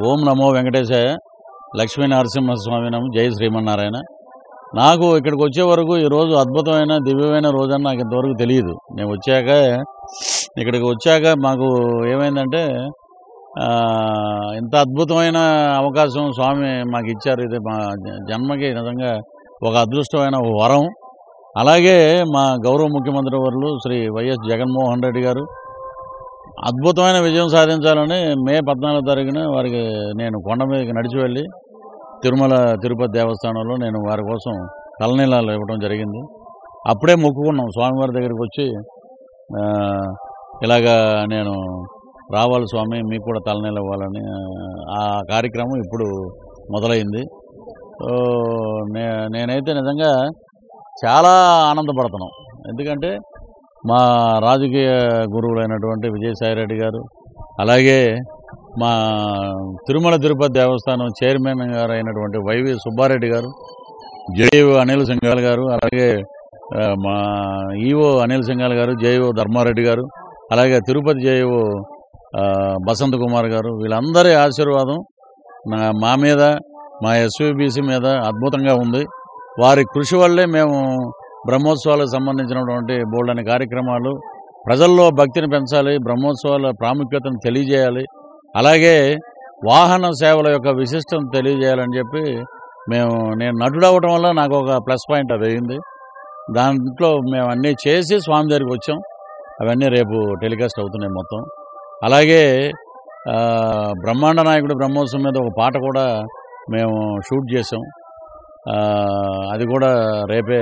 ఓం నమో వెంకటేశాయ లక్ష్మీ నరసింహస్వామి నమ జై శ్రీమన్నారాయణ నాకు ఇక్కడికి వచ్చే వరకు ఈరోజు అద్భుతమైన దివ్యమైన రోజు అని నాకు ఇంతవరకు తెలియదు నేను వచ్చాక ఇక్కడికి వచ్చాక మాకు ఏమైందంటే ఆ, ఇంత అద్భుతమైన అవకాశం స్వామి మాకు ఇచ్చారు ఇది మా జ- జన్మకి నిజంగా ఒక అదృష్టమైన ఒక వరం అలాగే మా గౌరవ ముఖ్యమంత్రి వర్యులు శ్రీ వైఎస్ జగన్మోహన్ రెడ్డి గారు అద్భుతమైన విజయం సాధించాలని మే పద్నాలుగో తారీఖున వారికి నేను కొండ మీదకి నడిచి వెళ్ళి తిరుమల తిరుపతి దేవస్థానంలో నేను వారి కోసం తలనీలాలు ఇవ్వడం జరిగింది అప్పుడే మొక్కుకున్నాం స్వామివారి దగ్గరికి వచ్చి ఆ, ఇలాగా నేను రావాలి స్వామి మీకు కూడా తలనీళ్ళు ఇవ్వాలని ఆ కార్యక్రమం ఇప్పుడు మొదలైంది సో నే నేనైతే నిజంగా చాలా ఆనందపడుతున్నాం ఎందుకంటే మా రాజకీయ గురువులైనటువంటి విజయసాయిరెడ్డి గారు అలాగే మా తిరుమల తిరుపతి దేవస్థానం చైర్మన్ గారు అయినటువంటి వైవి సుబ్బారెడ్డి గారు జేఈఓ అనిల్ సింఘాల్ గారు అలాగే ఆ, మా ఈఓ అనిల్ సింఘాల్ గారు జేఈఓ ధర్మారెడ్డి గారు అలాగే తిరుపతి జేఈఓ ఆ, బసంత్ కుమార్ గారు వీళ్ళందరి ఆశీర్వాదం నా మా మీద మా ఎస్వీబీసీ మీద అద్భుతంగా ఉంది వారి కృషి వల్లే మేము బ్రహ్మోత్సవాలకు సంబంధించినటువంటి బోల్డని కార్యక్రమాలు ప్రజల్లో భక్తిని పెంచాలి బ్రహ్మోత్సవాల ప్రాముఖ్యతను తెలియజేయాలి అలాగే వాహన సేవల యొక్క విశిష్టతను తెలియజేయాలని చెప్పి మేము నేను నటుడు అవ్వటం వల్ల నాకు ఒక ప్లస్ పాయింట్ అది అయింది దాంట్లో మేము అన్నీ చేసి స్వామి దగ్గరికి వచ్చాం అవన్నీ రేపు టెలికాస్ట్ అవుతున్నాయి మొత్తం అలాగే ఆ, బ్రహ్మాండ నాయకుడు బ్రహ్మోత్సవం మీద ఒక పాట కూడా మేము షూట్ చేసాం ఆ, అది కూడా రేపే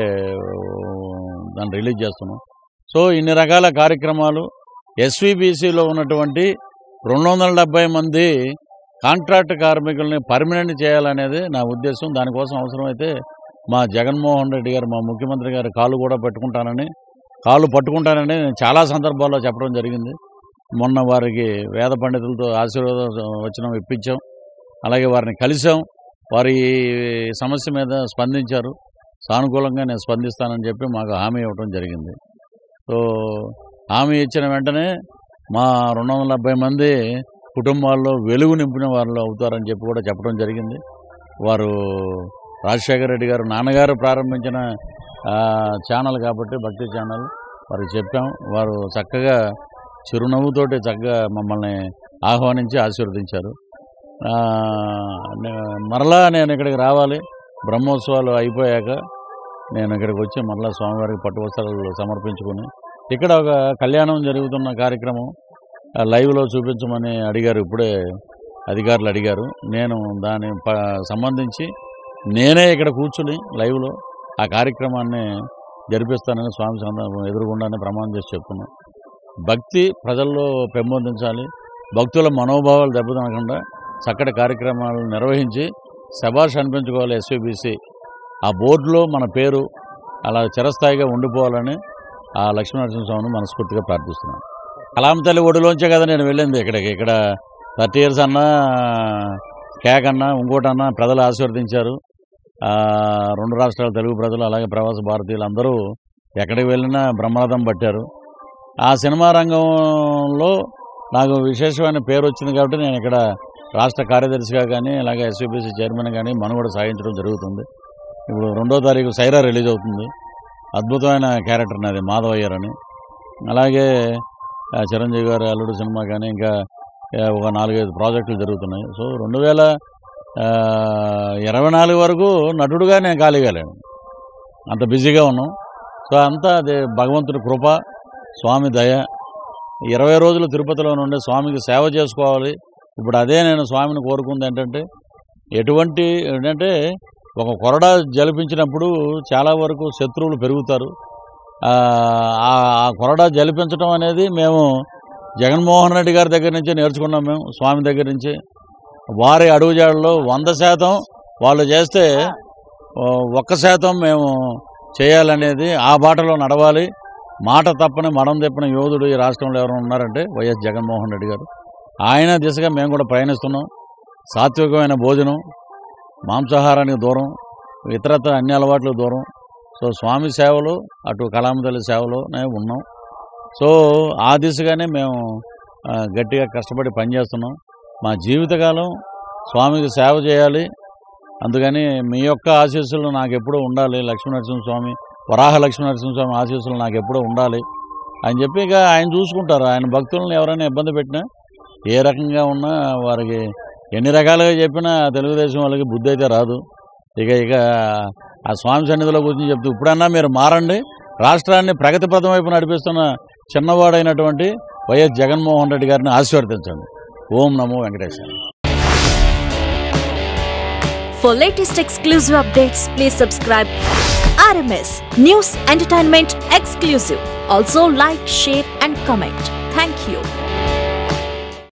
దాన్ని రిలీజ్ చేస్తున్నాం సో ఇన్ని రకాల కార్యక్రమాలు ఎస్విబిసిలో ఉన్నటువంటి రెండు వందల డెబ్బై మంది కాంట్రాక్ట్ కార్మికుల్ని పర్మనెంట్ చేయాలనేది నా ఉద్దేశం దానికోసం అవసరమైతే మా జగన్మోహన్ రెడ్డి గారు మా ముఖ్యమంత్రి గారు కాలు కూడా పెట్టుకుంటానని కాలు పట్టుకుంటానని నేను చాలా సందర్భాల్లో చెప్పడం జరిగింది మొన్న వారికి వేద పండితులతో ఆశీర్వాదం వచ్చిన ఇప్పించాం అలాగే వారిని కలిసాం వారి సమస్య మీద స్పందించారు సానుకూలంగా నేను స్పందిస్తానని చెప్పి మాకు హామీ ఇవ్వడం జరిగింది సో హామీ ఇచ్చిన వెంటనే మా రెండు వందల డెబ్బై మంది కుటుంబాల్లో వెలుగు నింపిన వారిలో అవుతారని చెప్పి కూడా చెప్పడం జరిగింది వారు రాజశేఖర రెడ్డి గారు నాన్నగారు ప్రారంభించిన ఆ, ఛానల్ కాబట్టి భక్తి ఛానల్ వారికి చెప్పాం వారు చక్కగా చిరునవ్వుతోటి చక్కగా మమ్మల్ని ఆహ్వానించి ఆశీర్వదించారు ఆ, నే- మరలా నేను ఇక్కడికి రావాలి బ్రహ్మోత్సవాలు అయిపోయాక నేను ఇక్కడికి వచ్చి మరలా స్వామివారికి పట్టు వస్త్రాలు సమర్పించుకుని ఇక్కడ ఒక కళ్యాణం జరుగుతున్న కార్యక్రమం ఆ, లైవ్లో చూపించమని అడిగారు ఇప్పుడే అధికారులు అడిగారు నేను దాని ప- సంబంధించి నేనే ఇక్కడ కూర్చుని లైవ్లో ఆ కార్యక్రమాన్ని జరిపిస్తానని స్వామి సందర్భం ఎదురుగుండానే ప్రమాణం చేసి చెప్తున్నాను భక్తి ప్రజల్లో పెంపొందించాలి భక్తుల మనోభావాలు దెబ్బతినకుండా చక్కటి కార్యక్రమాలు నిర్వహించి శబాష్ అనిపించుకోవాలి ఎస్వీబీసీ ఆ బోర్డులో మన పేరు అలా చిరస్థాయిగా ఉండిపోవాలని ఆ లక్ష్మీనరసింహస్వామిని మనస్ఫూర్తిగా ప్రార్థిస్తున్నాను కలాం తల్లి ఒడిలోంచే కదా నేను వెళ్ళింది ఇక్కడికి ఇక్కడ థర్టీ ఇయర్స్ అన్నా కేక్ అన్నా ఇంకోటన్నా ప్రజలు ఆశీర్వదించారు ఆ, రెండు రాష్ట్రాల తెలుగు ప్రజలు అలాగే ప్రవాస భారతీయులు అందరూ ఎక్కడికి వెళ్ళినా బ్రహ్మరథం పట్టారు ఆ సినిమా రంగంలో నాకు విశేషమైన పేరు వచ్చింది కాబట్టి నేను ఇక్కడ రాష్ట్ర కార్యదర్శిగా కానీ అలాగే ఎస్యూబీసీ చైర్మన్ కానీ మనుగడ సాగించడం జరుగుతుంది ఇప్పుడు రెండో తారీఖు సైరా రిలీజ్ అవుతుంది అద్భుతమైన క్యారెక్టర్ నాది మాధవయ్యర్ అని అలాగే ఆ, చిరంజీవి గారి అల్లుడు సినిమా కానీ ఇంకా ఆ, ఒక నాలుగైదు ప్రాజెక్టులు జరుగుతున్నాయి సో రెండు వేల ఆ, ఇరవై నాలుగు వరకు నటుడుగా నేను ఖాళీగా లేను అంత బిజీగా ఉన్నాం సో అంతా అది భగవంతుడి కృప స్వామి దయ ఇరవై రోజులు తిరుపతిలో నుండి స్వామికి సేవ చేసుకోవాలి ఇప్పుడు అదే నేను స్వామిని కోరుకుంది ఏంటంటే ఎటువంటి ఏంటంటే ఒక కొరడా జలిపించినప్పుడు చాలా వరకు శత్రువులు పెరుగుతారు ఆ, ఆ ఆ కొరడా జలిపించడం అనేది మేము జగన్మోహన్ రెడ్డి గారి దగ్గర నుంచే నేర్చుకున్నాం మేము స్వామి దగ్గర నుంచి వారి అడుగుజాడలో వంద శాతం వాళ్ళు చేస్తే ఓ, ఒక్క శాతం మేము చేయాలనేది ఆ బాటలో నడవాలి మాట తప్పని మడం తప్పని యోధుడు ఈ రాష్ట్రంలో ఎవరైనా ఉన్నారంటే వైఎస్ జగన్మోహన్ రెడ్డి గారు ఆయన దిశగా మేము కూడా ప్రయాణిస్తున్నాం సాత్వికమైన భోజనం మాంసాహారానికి దూరం ఇతరత్ర అన్ని అలవాట్లు దూరం సో స్వామి సేవలు అటు కళామతల్లి సేవలోనే ఉన్నాం సో ఆ దిశగానే మేము ఆ, గట్టిగా కష్టపడి పనిచేస్తున్నాం మా జీవితకాలం స్వామికి సేవ చేయాలి అందుకని మీ యొక్క ఆశీస్సులు నాకు ఎప్పుడూ ఉండాలి లక్ష్మీనరసింహస్వామి వరాహ లక్ష్మీనరసింహస్వామి ఆశీస్సులు నాకు ఎప్పుడూ ఉండాలి అని చెప్పి ఇక ఆయన చూసుకుంటారు ఆయన భక్తులను ఎవరైనా ఇబ్బంది పెట్టినా ఏ రకంగా ఉన్నా వారికి ఎన్ని రకాలుగా చెప్పినా తెలుగుదేశం వాళ్ళకి బుద్ధి అయితే రాదు ఇక ఇక ఆ స్వామి సన్నిధిలో కూర్చొని చెప్తూ ఇప్పుడన్నా మీరు మారండి రాష్ట్రాన్ని ప్రగతి పథం వైపు నడిపిస్తున్న చిన్నవాడైనటువంటి వైఎస్ జగన్మోహన్ రెడ్డి గారిని ఆశీర్వదించండి ఓం నమో Venkateswara For latest exclusive updates, please subscribe RMS News Entertainment Exclusive. Also like, share and comment.